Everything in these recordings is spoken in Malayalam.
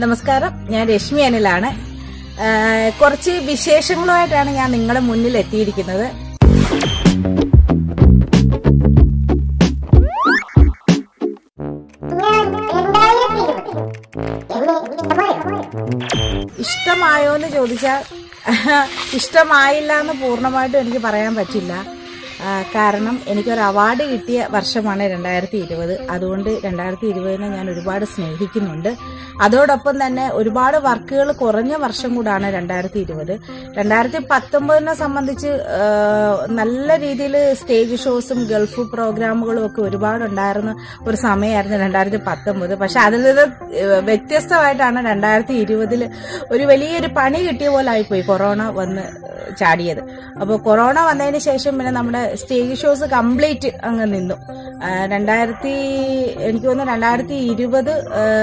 നമസ്കാരം ഞാൻ രശ്മി അനിലാണ് ആ, കുറച്ച് വിശേഷങ്ങളുമായിട്ടാണ് ഞാൻ നിങ്ങളുടെ മുന്നിൽ എത്തിയിരിക്കുന്നത് ഞാൻ രണ്ടായിരത്തി ഇരുപതിൽ എന്നെ ഇഷ്ടമായോ ഇഷ്ടമായോ എന്ന് ചോദിച്ചാൽ ഇഷ്ടമായില്ല എന്ന് പൂർണ്ണമായിട്ടും എനിക്ക് പറയാൻ പറ്റില്ല ആ, കാരണം എനിക്കൊരു അവാർഡ് കിട്ടിയ വർഷമാണ് രണ്ടായിരത്തി ഇരുപത് അതുകൊണ്ട് രണ്ടായിരത്തി ഇരുപതിനെ ഞാൻ ഒരുപാട് സ്നേഹിക്കുന്നുണ്ട് അതോടൊപ്പം തന്നെ ഒരുപാട് വർക്കുകൾ കുറഞ്ഞ വർഷം കൂടാണ് രണ്ടായിരത്തി ഇരുപത് രണ്ടായിരത്തി പത്തൊമ്പതിനെ സംബന്ധിച്ച് ആ, നല്ല രീതിയിൽ സ്റ്റേജ് ഷോസും ഗൾഫ് പ്രോഗ്രാമുകളും ഒക്കെ ഒരുപാട് ഉണ്ടായിരുന്ന ഒരു സമയമായിരുന്നു രണ്ടായിരത്തി പത്തൊമ്പത് പക്ഷെ അതിൽ നിന്ന് വ്യത്യസ്തമായിട്ടാണ് രണ്ടായിരത്തി ഇരുപതിൽ ഒരു വലിയൊരു പണി കിട്ടിയ പോലെ ആയിപ്പോയി കൊറോണ വന്ന് ചാടിയത് അപ്പോൾ കൊറോണ വന്നതിന് ശേഷം പിന്നെ നമ്മുടെ സ്റ്റേജ് ഷോസ് കംപ്ലീറ്റ് അങ്ങ് നിന്നു ആ, രണ്ടായിരത്തി എനിക്ക് തോന്നുന്നു രണ്ടായിരത്തി ഇരുപത്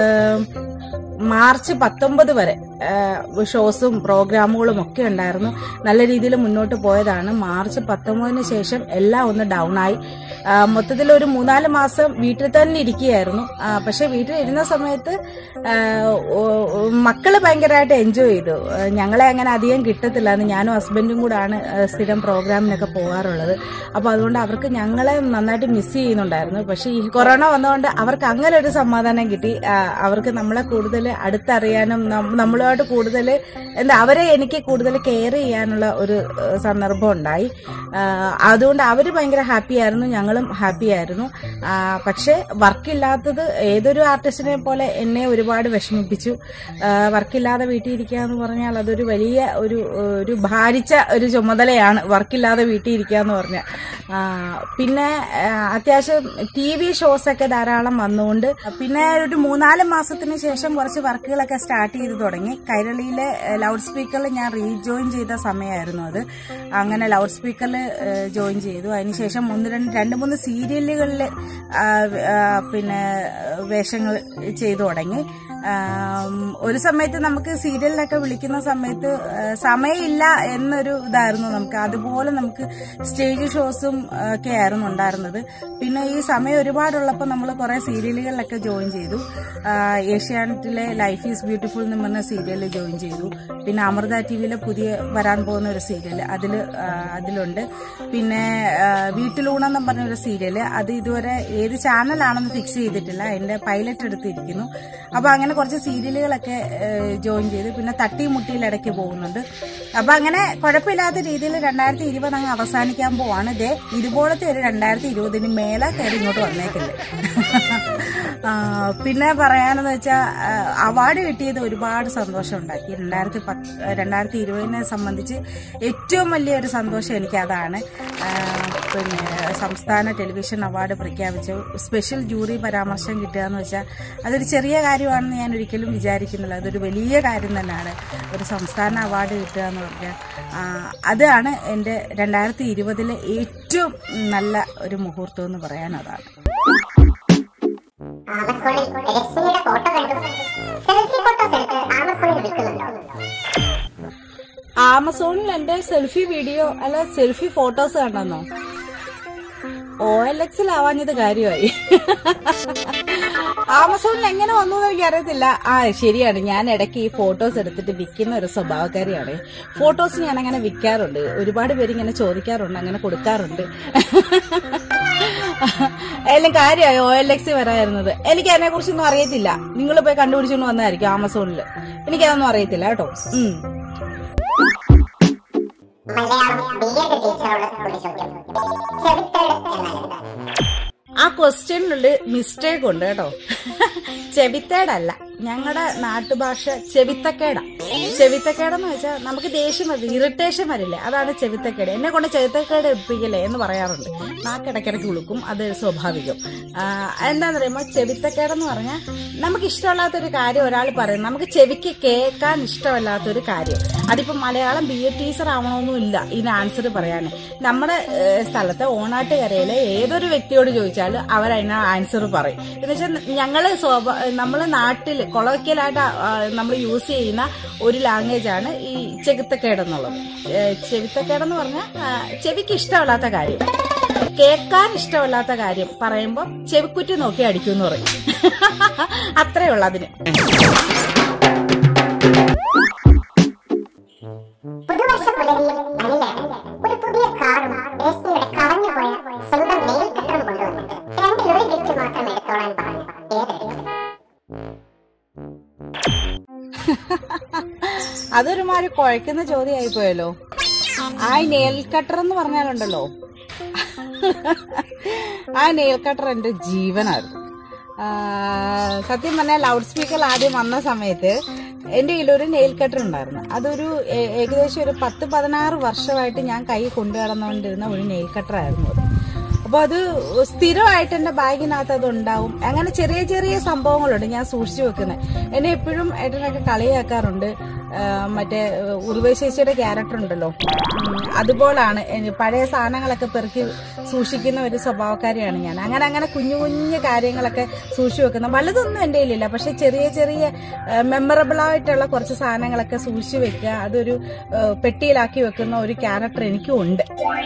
മാർച്ച് പത്തൊമ്പത് വരെ ആ, ഷോസും പ്രോഗ്രാമുകളും ഒക്കെ ഉണ്ടായിരുന്നു നല്ല രീതിയിൽ മുന്നോട്ട് പോയതാണ് മാർച്ച് പത്തൊമ്പതിന് ശേഷം എല്ലാം ഒന്ന് ഡൗൺ ആയി ആ, മൊത്തത്തിൽ ഒരു മൂന്നാല് മാസം വീട്ടിൽ തന്നെ ഇരിക്കുകയായിരുന്നു ആ, പക്ഷെ വീട്ടിൽ ഇരുന്ന സമയത്ത് ആ, ഓ- ഓ- മക്കള് ഭയങ്കരമായിട്ട് എൻജോയ് ചെയ്തു ആ, ഞങ്ങളെ അങ്ങനെ അധികം കിട്ടത്തില്ല എന്ന് ഞാനും ഹസ്ബൻഡും കൂടാണ് ആ, സ്ഥിരം പ്രോഗ്രാമിനൊക്കെ പോകാറുള്ളത് അപ്പോൾ അതുകൊണ്ട് അവർക്ക് ഞങ്ങളെ നന്നായിട്ട് മിസ് ചെയ്യുന്നുണ്ടായിരുന്നു പക്ഷേ ഈ കൊറോണ വന്നതുകൊണ്ട് അവർക്ക് അങ്ങനെ ഒരു സമാധാനം കിട്ടി ആ, അവർക്ക് നമ്മളെ കൂടുതൽ അടുത്തറിയാനും നം- നമ്മളുമായിട്ട് കൂടുതൽ എന്താ അവരെ എനിക്ക് കൂടുതൽ കെയർ ചെയ്യാനുള്ള ഒരു ആ, സന്ദർഭം ഉണ്ടായി ആ, അതുകൊണ്ട് അവർ ഭയങ്കര ഹാപ്പി ആയിരുന്നു ഞങ്ങളും ഹാപ്പി ആയിരുന്നു ആ, പക്ഷേ വർക്കില്ലാത്തത് ഏതൊരു ആർട്ടിസ്റ്റിനെ പോലെ എന്നെ ഒരുപാട് വിഷമിപ്പിച്ചു ആ, വർക്കില്ലാതെ വീട്ടിൽ ഇരിക്കുക എന്ന് പറഞ്ഞാൽ അതൊരു വലിയ ഒരു ഒരു ഭാരിച്ച ഒരു ചുമതലയാണ് വർക്കില്ലാതെ വീട്ടിൽ ഇരിക്കുക എന്ന് പറഞ്ഞാൽ ആ, പിന്നെ ആ, അത്യാവശ്യം ടി വി ഷോസ് ഒക്കെ ധാരാളം വന്നുകൊണ്ട് പിന്നെ ഒരു മൂന്നാല് മാസത്തിന് ശേഷം കുറച്ച് വർക്കുകളൊക്കെ സ്റ്റാർട്ട് ചെയ്ത് തുടങ്ങി കൈരളിയിലെ ലൗഡ് സ്പീക്കറിൽ ഞാൻ റീജോയിൻ ചെയ്ത സമയമായിരുന്നു അത് അങ്ങനെ ലൗഡ് സ്പീക്കറിൽ ജോയിൻ ചെയ്തു അതിനുശേഷം ഒന്ന് രണ്ട് രണ്ട് മൂന്ന് സീരിയലുകളിൽ പിന്നെ വേഷങ്ങൾ ചെയ്തു തുടങ്ങി ആം, ഒരു സമയത്ത് നമുക്ക് സീരിയലിലൊക്കെ വിളിക്കുന്ന സമയത്ത് ആ, സമയമില്ല എന്നൊരു ഇതായിരുന്നു നമുക്ക് അതുപോലെ നമുക്ക് സ്റ്റേജ് ഷോസും ആ, ഒക്കെ ആയിരുന്നു ഉണ്ടായിരുന്നത് പിന്നെ ഈ സമയം ഒരുപാടുള്ളപ്പോൾ നമ്മൾ കുറേ സീരിയലുകളിലൊക്കെ ജോയിൻ ചെയ്തു ആ, ഏഷ്യാനെറ്റിലെ ലൈഫ് ഈസ് ബ്യൂട്ടിഫുൾ എന്ന് പറഞ്ഞ സീരിയലിൽ ജോയിൻ ചെയ്തു പിന്നെ അമൃത ടി വിയിലെ പുതിയ വരാൻ പോകുന്ന ഒരു സീരിയൽ അതിൽ അതിലുണ്ട് പിന്നെ ആ, വീട്ടിലൂണെന്നും പറഞ്ഞ ഒരു സീരിയൽ അത് ഇതുവരെ ഏത് ചാനലാണെന്ന് ഫിക്സ് ചെയ്തിട്ടില്ല അതിന്റെ പൈലറ്റ് എടുത്തിരിക്കുന്നു അപ്പൊ അങ്ങനെ കുറച്ച് സീരിയലുകളൊക്കെ ജോയിൻ ചെയ്തു പിന്നെ തട്ടി മുട്ടിയിൽ ഇടയ്ക്ക് പോകുന്നുണ്ട് അപ്പൊ അങ്ങനെ കുഴപ്പമില്ലാത്ത രീതിയിൽ രണ്ടായിരത്തി ഇരുപത് അങ്ങ് അവസാനിക്കാൻ പോവാണ് ഇതേ ഇതുപോലത്തെ ഒരു രണ്ടായിരത്തി ഇരുപതിന് മേലെ കയറി ഇങ്ങോട്ട് വന്നേക്കില്ല ആ, പിന്നെ പറയാനെന്ന് വെച്ചാൽ അവാർഡ് കിട്ടിയത് ഒരുപാട് സന്തോഷം ഉണ്ടാക്കി രണ്ടായിരത്തി പത്ത് രണ്ടായിരത്തി ഇരുപതിനെ സംബന്ധിച്ച് ഏറ്റവും വലിയൊരു സന്തോഷം എനിക്ക് അതാണ് ആ, പിന്നെ സംസ്ഥാന ടെലിവിഷൻ അവാർഡ് പ്രഖ്യാപിച്ചു സ്പെഷ്യൽ ജൂറി പരാമർശം കിട്ടുക എന്ന് വെച്ചാൽ അതൊരു ചെറിയ കാര്യമാണെന്ന് ഞാൻ ഒരിക്കലും വിചാരിക്കുന്നില്ല അതൊരു വലിയ കാര്യം തന്നെയാണ് ഒരു സംസ്ഥാന അവാർഡ് കിട്ടുക എന്ന് പറഞ്ഞാൽ ആ, അതാണ് എൻ്റെ രണ്ടായിരത്തി ഇരുപതിലെ ഏറ്റവും നല്ല ഒരു മുഹൂർത്തം എന്ന് പറയാൻ അതാണ് ആമസോണിൽ രശ്മിയുടെ ഫോട്ടോ കണ്ടു സെൽഫി ഫോട്ടോസ് എടുത്ത് ആമസോണിൽ വിൽക്കുന്നുണ്ടോ ആമസോണിൽ എന്റെ സെൽഫി വീഡിയോ അല്ല സെൽഫി ഫോട്ടോസ് കണ്ടെന്നോ ഒ എൽ എക്സിൽ ആവാഞ്ഞത് കാര്യമായി ആമസോണിൽ എങ്ങനെ വന്നു എന്ന് എനിക്ക് അറിയത്തില്ല ആ ശരിയാണ് ഞാൻ ഇടയ്ക്ക് ഈ ഫോട്ടോസ് എടുത്തിട്ട് വിൽക്കുന്ന ഒരു സ്വഭാവക്കാരിയാണ് ഫോട്ടോസ് ഞാൻ അങ്ങനെ വിൽക്കാറുണ്ട് ഒരുപാട് പേര് ഇങ്ങനെ ചോദിക്കാറുണ്ട് അങ്ങനെ കൊടുക്കാറുണ്ട് എല്ലാം കാര്യമായി ഒ എൽ എക്സ് വരായിരുന്നത് എനിക്ക് അതിനെ കുറിച്ചൊന്നും അറിയത്തില്ല നിങ്ങൾ പോയി കണ്ടുപിടിച്ചുകൊണ്ട് വന്നായിരിക്കും ആമസോണിൽ എനിക്കതൊന്നും അറിയത്തില്ല കേട്ടോ ഉം മലയാളം ബി എഡ് ടീച്ചറോട് ഒരു ചോദ്യം ചെവിത്തേട് എന്നാൽ എന്താ ആ ക്വസ്റ്റ്യനിലുണ്ട് മിസ്റ്റേക്ക് ഉണ്ട് കേട്ടോ ചെവിത്തേടല്ല ഞങ്ങളുടെ നാട്ടുഭാഷ ചെവിത്തക്കേടാ ചെവിത്തക്കേടെന്ന് വെച്ചാൽ നമുക്ക് ദേഷ്യം വരില്ല ഇറിറ്റേഷൻ വരില്ലേ അതാണ് ചെവിത്തക്കേട് എന്നെ കൊണ്ട് ചെവിത്തക്കേട് എടുപ്പിക്കല്ലേ എന്ന് പറയാറുണ്ട് നാക്കിടക്കിടക്ക് ഉളുക്കും അത് സ്വാഭാവികം ആ, എന്താന്ന് പറയുമ്പോൾ ചെവിത്തക്കേടെന്ന് പറഞ്ഞാൽ നമുക്ക് ഇഷ്ടമല്ലാത്തൊരു കാര്യം ഒരാൾ പറയും നമുക്ക് ചെവിക്ക് കേൾക്കാൻ ഇഷ്ടമല്ലാത്തൊരു കാര്യം അതിപ്പോൾ മലയാളം ബി എ ടീച്ചർ ആവണമെന്നില്ല ഇതിന് ആൻസർ പറയാൻ നമ്മുടെ ഏഹ്, സ്ഥലത്തെ ഓണാട്ടുകരയിലെ ഏതൊരു വ്യക്തിയോട് ചോദിച്ചാൽ അവർ അതിന് ആൻസർ പറയും എന്ന് വെച്ചാൽ ഞങ്ങള് സ്വാഭാ നമ്മൾ നാട്ടിൽ കൊളവയ്ക്കലായിട്ട് നമ്മൾ യൂസ് ചെയ്യുന്ന ഒരു ലാംഗ്വേജ് ആണ് ഈ ചെകുത്തക്കേട് എന്നുള്ളത് ഏഹ്, ചെവിത്തക്കേടെന്ന് പറഞ്ഞാൽ ആ, ചെവിക്ക് ഇഷ്ടമല്ലാത്ത കാര്യം കേൾക്കാൻ ഇഷ്ടമല്ലാത്ത കാര്യം പറയുമ്പോൾ ചെവിക്കുറ്റി നോക്കി അടിക്കും എന്ന് പറയും അത്രേ ഉള്ളു അതിന് അതൊരുമാതിരി കുഴക്കുന്ന ചോദ്യമായി പോയല്ലോ ആ നെയിൽ കട്ടർ എന്ന് പറഞ്ഞാലുണ്ടല്ലോ ആ നെയിൽ കട്ടർ എന്റെ ജീവനായിരുന്നു ആ, സത്യം പറഞ്ഞാൽ ലൗഡ് സ്പീക്കർ ആദ്യം വന്ന സമയത്ത് എൻ്റെ കയ്യിലൊരു നെയിൽ കട്ടർ ഉണ്ടായിരുന്നു അതൊരു ഏ- ഏകദേശം ഒരു പത്ത് പതിനാറ് വർഷമായിട്ട് ഞാൻ കൈ കൊണ്ടു നടന്നുകൊണ്ടിരുന്ന ഒരു നെയിൽ കട്ടർ ആയിരുന്നു അത് അപ്പോൾ അത് സ്ഥിരമായിട്ട് എൻ്റെ ബാഗിനകത്ത് അത് ഉണ്ടാവും അങ്ങനെ ചെറിയ ചെറിയ സംഭവങ്ങളുണ്ട് ഞാൻ സൂക്ഷിച്ചു വെക്കുന്നത് എന്നെ എപ്പോഴും ഏട്ടനൊക്കെ കളിയാക്കാറുണ്ട് ആ, മറ്റേ ഉറുവേ ചേച്ചിയുടെ ക്യാരക്ടർ ഉണ്ടല്ലോ ഉം, അതുപോലാണ് എനി- പഴയ സാധനങ്ങളൊക്കെ പെറുക്കി സൂക്ഷിക്കുന്ന ഒരു സ്വഭാവക്കാരിയാണ് ഞാൻ അങ്ങനെ അങ്ങനെ കുഞ്ഞു കുഞ്ഞു കാര്യങ്ങളൊക്കെ സൂക്ഷിച്ചു വെക്കുന്ന വലുതൊന്നും എൻ്റെ കയ്യിലില്ല പക്ഷെ ചെറിയ ചെറിയ മെമ്മറബിൾ ആയിട്ടുള്ള കുറച്ച് സാധനങ്ങളൊക്കെ സൂക്ഷിച്ചു വെക്കുക അതൊരു ആ, പെട്ടിയിലാക്കി വെക്കുന്ന ഒരു ക്യാരക്ടർ എനിക്കും ഉണ്ട്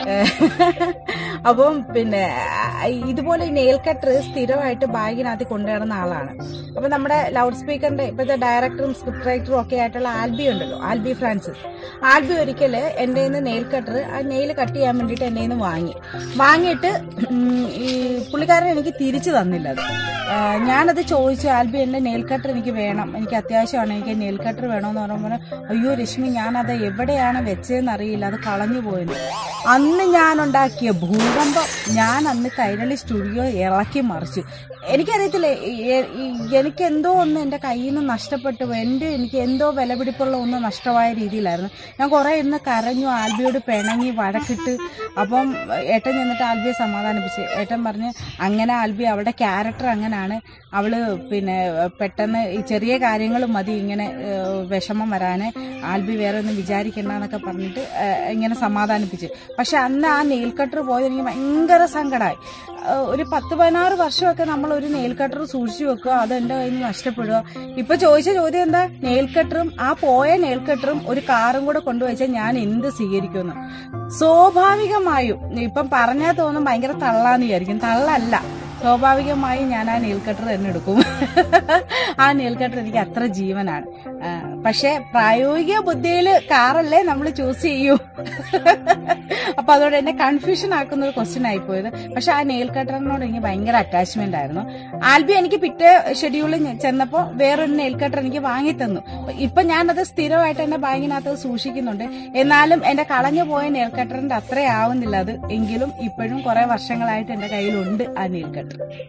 അപ്പം പിന്നെ ആ, ഇതുപോലെ നെയിൽ കട്ടർ സ്ഥിരമായിട്ട് ബാഗിനകത്ത് കൊണ്ടുവരുന്ന ആളാണ് അപ്പൊ നമ്മുടെ ലൗഡ് സ്പീക്കറിന്റെ ഇപ്പോഴത്തെ ഡയറക്ടറും സ്ക്രിപ്റ്റ് റൈറ്ററും ഒക്കെ ആയിട്ടുള്ള ആൽബി ഉണ്ടല്ലോ ആൽബി ഫ്രാൻസിസ് ആൽബി ഒരിക്കല് എൻ്റെ നിന്ന് നെയിൽ കട്ടർ ആ നെയിൽ കട്ട് ചെയ്യാൻ വേണ്ടിയിട്ട് എൻ്റെ നിന്ന് വാങ്ങി വാങ്ങിയിട്ട് ഉം, ഈ പുള്ളിക്കാരൻ എനിക്ക് തിരിച്ചു തന്നില്ല അത് ആ, ഞാനത് ചോദിച്ചു ആൽബി എൻ്റെ നെയിൽ കട്ടർ എനിക്ക് വേണം എനിക്ക് അത്യാവശ്യമാണ് എനിക്ക് നെയിൽ കട്ടർ വേണമെന്ന് പറയുമ്പോൾ അയ്യോ രശ്മി ഞാനത് എവിടെയാണ് വെച്ചതെന്ന് അറിയില്ല അത് കളഞ്ഞു പോയെന്ന് അന്ന് ഞാൻ ഉണ്ടാക്കിയ ഭൂകമ്പം ഞാൻ അന്ന് കൈരളി സ്റ്റുഡിയോ ഇളക്കി മറിച്ചു എനിക്കറിയത്തില്ല എ- ഈ- എനിക്ക് എന്തോ ഒന്ന് എൻ്റെ കയ്യിൽ നിന്ന് നഷ്ടപ്പെട്ടു പോയി. എൻ്റെ എനിക്ക് എന്തോ വിലപിടിപ്പുള്ള ഒന്ന് നഷ്ടമായ രീതിയിലായിരുന്നു ഞാൻ കുറേ ഇരുന്ന് കരഞ്ഞു ആൽബിയോട് പിണങ്ങി വഴക്കിട്ട് അപ്പം ഏട്ടൻ ചെന്നിട്ട് ആൽബിയെ സമാധാനിപ്പിച്ച് ഏട്ടൻ പറഞ്ഞ് അങ്ങനെ ആൽബി അവളുടെ ക്യാരക്ടർ അങ്ങനെയാണ് അവള് പിന്നെ പെട്ടെന്ന് ഈ ചെറിയ കാര്യങ്ങൾ മതി ഇങ്ങനെ ഏഹ്, വിഷമം വരാന് ആൽബി വേറെ ഒന്നും വിചാരിക്കണ്ട എന്നൊക്കെ പറഞ്ഞിട്ട് ഏഹ്, ഇങ്ങനെ സമാധാനിപ്പിച്ച് പക്ഷെ അന്ന് ആ നെയിൽ കട്ടർ പോയത് എനിക്ക് ഭയങ്കര സങ്കടമായി ഏഹ്, ഒരു പത്ത് പതിനാറ് വർഷമൊക്കെ നമ്മൾ ഒരു നെയിൽ കട്ടർ സൂക്ഷിച്ചു വെക്കുക അത് എന്റെ കയ്യിൽ നിന്ന് നഷ്ടപ്പെടുക ഇപ്പൊ ചോദിച്ച ചോദ്യം എന്താ നെയിൽ കട്ടറും ആ പോയ നെയിൽ കട്ടറും ഒരു കാറും കൂടെ കൊണ്ടുവച്ചാൽ ഞാൻ എന്ത് സ്വീകരിക്കുമെന്ന് സ്വാഭാവികമായും ഇപ്പം പറഞ്ഞാൽ തോന്നും ഭയങ്കര തള്ളാന്ന് വിചാരിക്കും തള്ളല്ല സ്വാഭാവികമായും ഞാൻ ആ നെയിൽ കട്ടർ തന്നെ എടുക്കും ആ നെയിൽ കട്ടർ എനിക്ക് അത്ര ജീവനാണ് ആ, പക്ഷെ പ്രായോഗിക ബുദ്ധിയിൽ കാറല്ലേ നമ്മൾ ചൂസ് ചെയ്യൂ അപ്പൊ അതോടെ എന്നെ കൺഫ്യൂഷൻ ആക്കുന്ന ഒരു ക്വസ്റ്റ്യൻ ആയിപ്പോയത് പക്ഷെ ആ നെയിൽ കട്ടറിനോട് എനിക്ക് ഭയങ്കര അറ്റാച്ച്മെന്റ് ആയിരുന്നു ആൽബി എനിക്ക് പിറ്റേ ഷെഡ്യൂളിൽ ചെന്നപ്പോ വേറൊരു നെയിൽ കട്ടർ എനിക്ക് വാങ്ങി തന്നു ഇപ്പൊ ഞാനത് സ്ഥിരമായിട്ട് എന്റെ ബാഗിനകത്ത് സൂക്ഷിക്കുന്നുണ്ട് എന്നാലും എന്റെ കളഞ്ഞു പോയ നെയിൽ കട്ടറിന്റെ അത്ര ആവുന്നില്ല അത് എങ്കിലും ഇപ്പോഴും കുറെ വർഷങ്ങളായിട്ട് എന്റെ കയ്യിലുണ്ട് ആ നെയിൽ കട്ടർ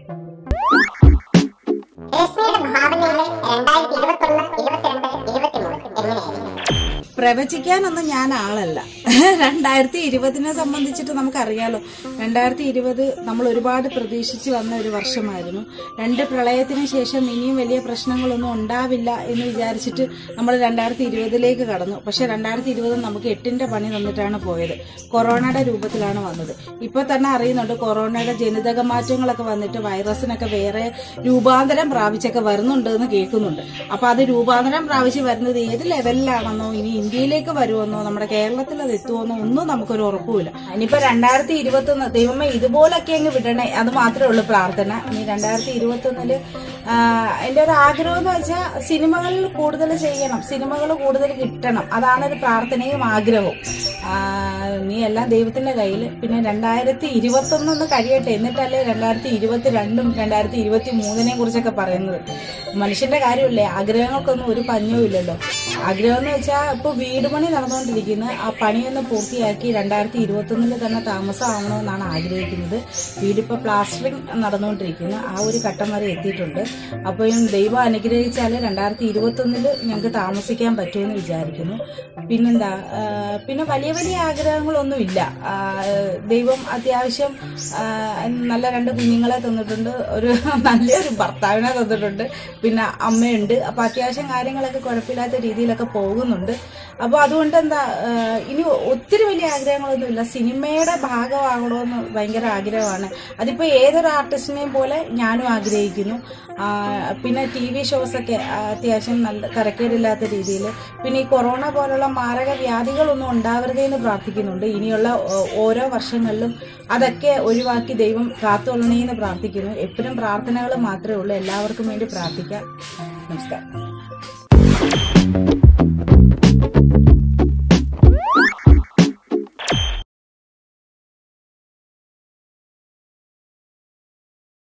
രശ്മിയുടെ ഭാവനയിലെ രണ്ടായിരത്തി ഇരുപത്തി ഒന്ന് ഇരുപത്തിരണ്ട് ഇരുപത്തിമൂന്ന് എങ്ങനെയായിരിക്കും പ്രവചിക്കാനൊന്നും ഞാൻ ആളല്ല രണ്ടായിരത്തി ഇരുപതിനെ സംബന്ധിച്ചിട്ട് നമുക്കറിയാലോ രണ്ടായിരത്തി ഇരുപത് നമ്മൾ ഒരുപാട് പ്രതീക്ഷിച്ച് വന്ന ഒരു വർഷമായിരുന്നു രണ്ട് പ്രളയത്തിന് ശേഷം ഇനിയും വലിയ പ്രശ്നങ്ങളൊന്നും ഉണ്ടാവില്ല എന്ന് വിചാരിച്ചിട്ട് നമ്മൾ രണ്ടായിരത്തി ഇരുപതിലേക്ക് കടന്നു പക്ഷെ രണ്ടായിരത്തി ഇരുപത് നമുക്ക് എട്ടിന്റെ പണി തന്നിട്ടാണ് പോയത് കൊറോണയുടെ രൂപത്തിലാണ് വന്നത് ഇപ്പൊ തന്നെ അറിയുന്നുണ്ട് കൊറോണയുടെ ജനിതക മാറ്റങ്ങളൊക്കെ വന്നിട്ട് വൈറസിനൊക്കെ വേറെ രൂപാന്തരം പ്രാപിച്ചൊക്കെ വരുന്നുണ്ട് എന്ന് കേൾക്കുന്നുണ്ട് അപ്പൊ അത് രൂപാന്തരം പ്രാപിച്ച് വരുന്നത് ഏത് ലെവലിലാണെന്നോ ഇനി ഇന്ത്യയിലേക്ക് വരുമെന്നോ നമ്മുടെ കേരളത്തിൽ അത് എത്തുമെന്നോ ഒന്നും നമുക്കൊരു ഉറപ്പുമില്ല ഇനിയിപ്പോ രണ്ടായിരത്തി ഇരുപത്തി ഒന്ന് ദൈവമേ ഇതുപോലൊക്കെ അങ്ങ് വിടണേ അത് മാത്രമേ ഉള്ളൂ പ്രാർത്ഥന ഇനി രണ്ടായിരത്തി ഇരുപത്തി ഒന്നില് എന്റെ ഒരു ആഗ്രഹം എന്ന് വെച്ചാൽ സിനിമകളിൽ കൂടുതൽ ചെയ്യണം സിനിമകൾ കൂടുതൽ കിട്ടണം അതാണ് ഒരു പ്രാർത്ഥനയും ആഗ്രഹവും ആ, നീ എല്ലാം ദൈവത്തിന്റെ കയ്യിൽ പിന്നെ രണ്ടായിരത്തി ഇരുപത്തി ഒന്ന് കഴിയട്ടെ എന്നിട്ടല്ലേ രണ്ടായിരത്തി ഇരുപത്തി രണ്ടും രണ്ടായിരത്തി ഇരുപത്തി മൂന്നിനെ കുറിച്ചൊക്കെ പറയുന്നത് മനുഷ്യന്റെ കാര്യമില്ലേ ആഗ്രഹങ്ങൾക്കൊന്നും ഒരു പഞ്ഞവും ഇല്ലല്ലോ ആഗ്രഹം എന്ന് വെച്ചാൽ ഇപ്പൊ വീട് പണി നടന്നുകൊണ്ടിരിക്കുന്നു ആ പണിയൊന്ന് പൂർത്തിയാക്കി രണ്ടായിരത്തി ഇരുപത്തി ഒന്നില് തന്നെ താമസമാവണമെന്നാണ് ആഗ്രഹിക്കുന്നത് വീടിപ്പോ പ്ലാസ്റ്ററിങ് നടന്നുകൊണ്ടിരിക്കുന്നു ആ ഒരു ഘട്ടം വരെ എത്തിയിട്ടുണ്ട് അപ്പോൾ ദൈവം അനുഗ്രഹിച്ചാൽ രണ്ടായിരത്തി ഇരുപത്തി ഒന്നില് ഞങ്ങൾക്ക് താമസിക്കാൻ പറ്റുമെന്ന് വിചാരിക്കുന്നു പിന്നെന്താ ആ, പിന്നെ വലിയ വലിയ ആഗ്രഹങ്ങളൊന്നും ഇല്ല ആ, ദൈവം അത്യാവശ്യം ആ, നല്ല രണ്ട് കുഞ്ഞുങ്ങളെ തന്നിട്ടുണ്ട് ഒരു നല്ലൊരു ഭർത്താവിനെ തന്നിട്ടുണ്ട് പിന്നെ അമ്മയുണ്ട് അപ്പൊ അത്യാവശ്യം കാര്യങ്ങളൊക്കെ കുഴപ്പമില്ലാത്ത രീതിയിലൊക്കെ പോകുന്നുണ്ട് അപ്പൊ അതുകൊണ്ട് എന്താ ആ, ഇനി ഒത്തിരി വലിയ ആഗ്രഹങ്ങളൊന്നും ഇല്ല സിനിമയുടെ ഭാഗമാകണമെന്ന് ഭയങ്കര ആഗ്രഹമാണ് അതിപ്പോ ഏതൊരു ആർട്ടിസ്റ്റിനെയും പോലെ ഞാനും ആഗ്രഹിക്കുന്നു ആ, പിന്നെ ടി വി ഷോസൊക്കെ അത്യാവശ്യം നല്ല തരക്കേടില്ലാത്ത രീതിയിൽ പിന്നെ ഈ കൊറോണ പോലുള്ള മാരക വ്യാധികളൊന്നും ഉണ്ടാവരുതേ എന്ന് പ്രാർത്ഥിക്കുന്നുണ്ട് ഇനിയുള്ള ഓ- ഓരോ വർഷങ്ങളിലും അതൊക്കെ ഒഴിവാക്കി ദൈവം കാത്തുകൊള്ളണേ എന്ന് പ്രാർത്ഥിക്കുന്നു എപ്പോഴും പ്രാർത്ഥനകൾ മാത്രമേ ഉള്ളൂ എല്ലാവർക്കും വേണ്ടി പ്രാർത്ഥിക്കാം നമസ്കാരം